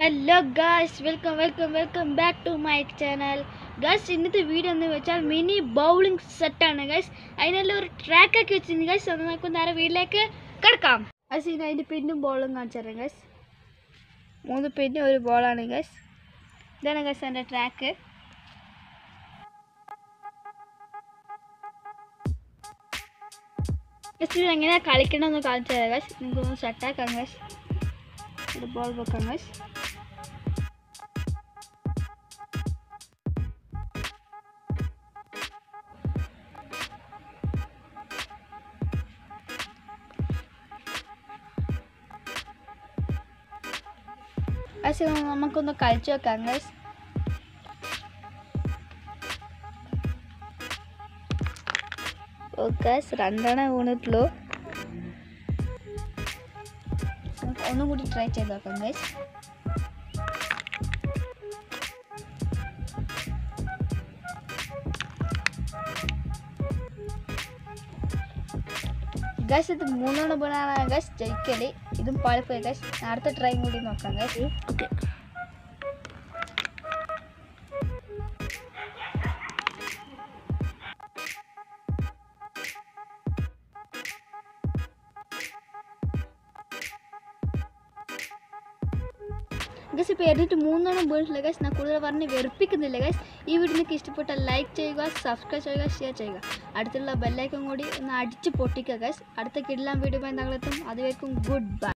hello guys welcome welcome welcome back to my channel guys ഇന്നത്തെ video എന്ന് വെച്ചാൽ mini bowling സെറ്റാണ് guys അതിനെല്ലാം ഒരു ട്രാക്കൊക്കെ വെച്ചിരുന്നു ഗായ്സ് അത് നമുക്ക് നേരെ വീട്ടിലേക്ക് കിടക്കാം ഗായ്സ് ഇനി അതിൻ്റെ പിന്നും ബോളും കാണിച്ചു തരാം ഗായ്സ് മൂന്ന് പിന്നും ഒരു ബോളാണ് ഗായ്സ് ഇതാണ് ഗായ്സ് എൻ്റെ ട്രാക്ക് ഗായ്സ് ഇത് എങ്ങനെയാണ് കളിക്കണമെന്ന് കാണിച്ചു തരാം ഗായ്സ് നിങ്ങൾക്കൊന്ന് സെറ്റാക്കാം ഗായ്സ് ഒരു ബോൾ വെക്കാം ഗായ്സ് ഗൈസ് ഇത് നമുക്കൊന്ന് കളിച്ചു വെക്കാം ഗൈസ് ഗൈസ് രണ്ടെണ്ണം വീണിട്ടുള്ളൂ നമുക്ക് ഒന്നും കൂടി ട്രൈ ചെയ്ത് നോക്കാം ഗൈസ് ഗൈസ് ഇത് മൂന്നെണ്ണം വീണാണ് ഗൈസ് ജയിക്കല് ഇതും പാളിപ്പോയി ഗൈസ് അടുത്ത ട്രൈ കൂടി നോക്കാം ഗൈസ് ഓക്കെ ഗസ് ഇപ്പോൾ എറിഞ്ഞിട്ട് മൂന്നെണ്ണം വീണിട്ടില്ല ഗസ് ഞാൻ കൂടുതൽ പറഞ്ഞ് വെറുപ്പിക്കുന്നില്ല ഗസ് ഈ വീഡിയോ നിങ്ങൾക്ക് ഇഷ്ടപ്പെട്ടാൽ ലൈക്ക് ചെയ്യുക സബ്സ്ക്രൈബ് ചെയ്യുക ഷെയർ ചെയ്യുക അടുത്തുള്ള ബെല്ലൈക്കൻ കൂടി ഒന്ന് അടിച്ച് പൊട്ടിക്കുക ഗസ് അടുത്ത കിടലാൻ വീഡിയോ ഞങ്ങളെത്തും അതുവരെക്കും ഗുഡ് ബൈ